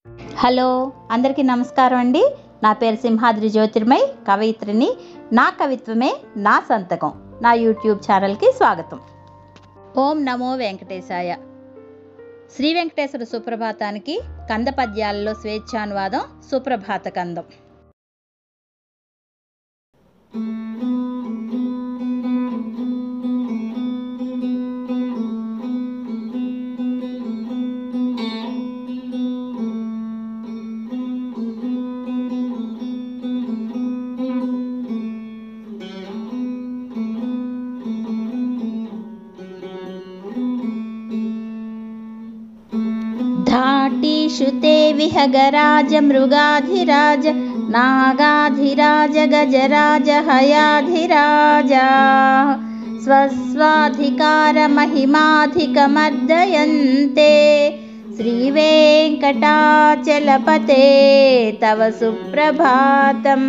hello అందరికీ నమస్కారం అండి నా పేరు సింహాద్రి జ్యోతిర్మయ్ కవయిత్రిని నా కవిత్వమే నా సంతకం నా యూట్యూబ్ ఛానల్కి స్వాగతం ఓం నమో వెంకటేశాయ శ్రీ వెంకటేశ్వర సుప్రభాతానికి కంద పద్యాలలో స్వేచ్ఛానువాదం సుప్రభాత కందం धाटीषु ते विहगराज मृगाधिराज नागाधिराज गजराज हयाधिराजा स्वस्वाधिकारमहिमाधिकमर्दयन्ते श्रीवेङ्कटाचलपते तव सुप्रभातम्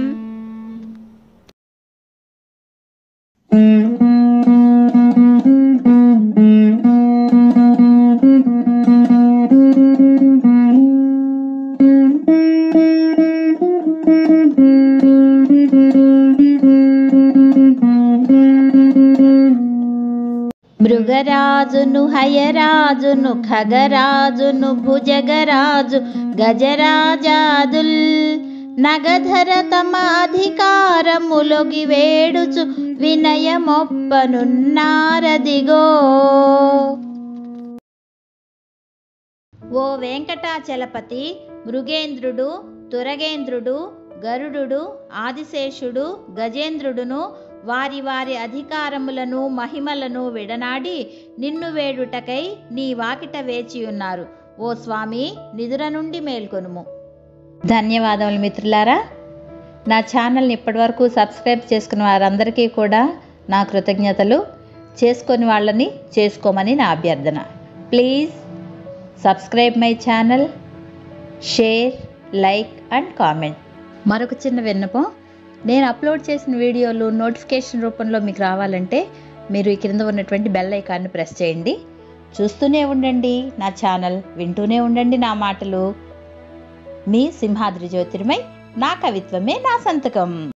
మృగరాజును హయరాజును ఖగరాజును భుజగరాజు గజరాజాదుల్ నగధర తమ అధికారములొగి వేడుచు వినయమొప్పనున్నారదిగో ఓ వెంకటాచలపతి మృగేంద్రుడు తురగేంద్రుడు గరుడు ఆదిశేషుడు గజేంద్రుడును వారి వారి అధికారములను మహిమలను విడనాడి నిన్ను వేడుటకై నీ వాకిట వేచియున్నారు ఓ స్వామి నిదుర నుండి మేల్కొనుము ధన్యవాదములు మిత్రులారా నా ఛానల్ని ఇప్పటివరకు సబ్స్క్రైబ్ చేసుకున్న వారందరికీ కూడా నా కృతజ్ఞతలు చేసుకొని వాళ్ళని చేసుకోమని నా అభ్యర్థన please subscribe my channel share like and comment మరొక చిన్న విన్నపం నేను అప్లోడ్ చేసిన వీడియోలు నోటిఫికేషన్ రూపంలో మీకు రావాలంటే మీరు ఈ క్రింద ఉన్నటువంటి బెల్ ఐకాన్ని ప్రెస్ చేయండి చూస్తూనే ఉండండి నా ఛానల్ వింటూనే ఉండండి నా మాటలు మీ సింహాద్రి జ్యోతిర్మై నా కవిత్వమే నా సంతకం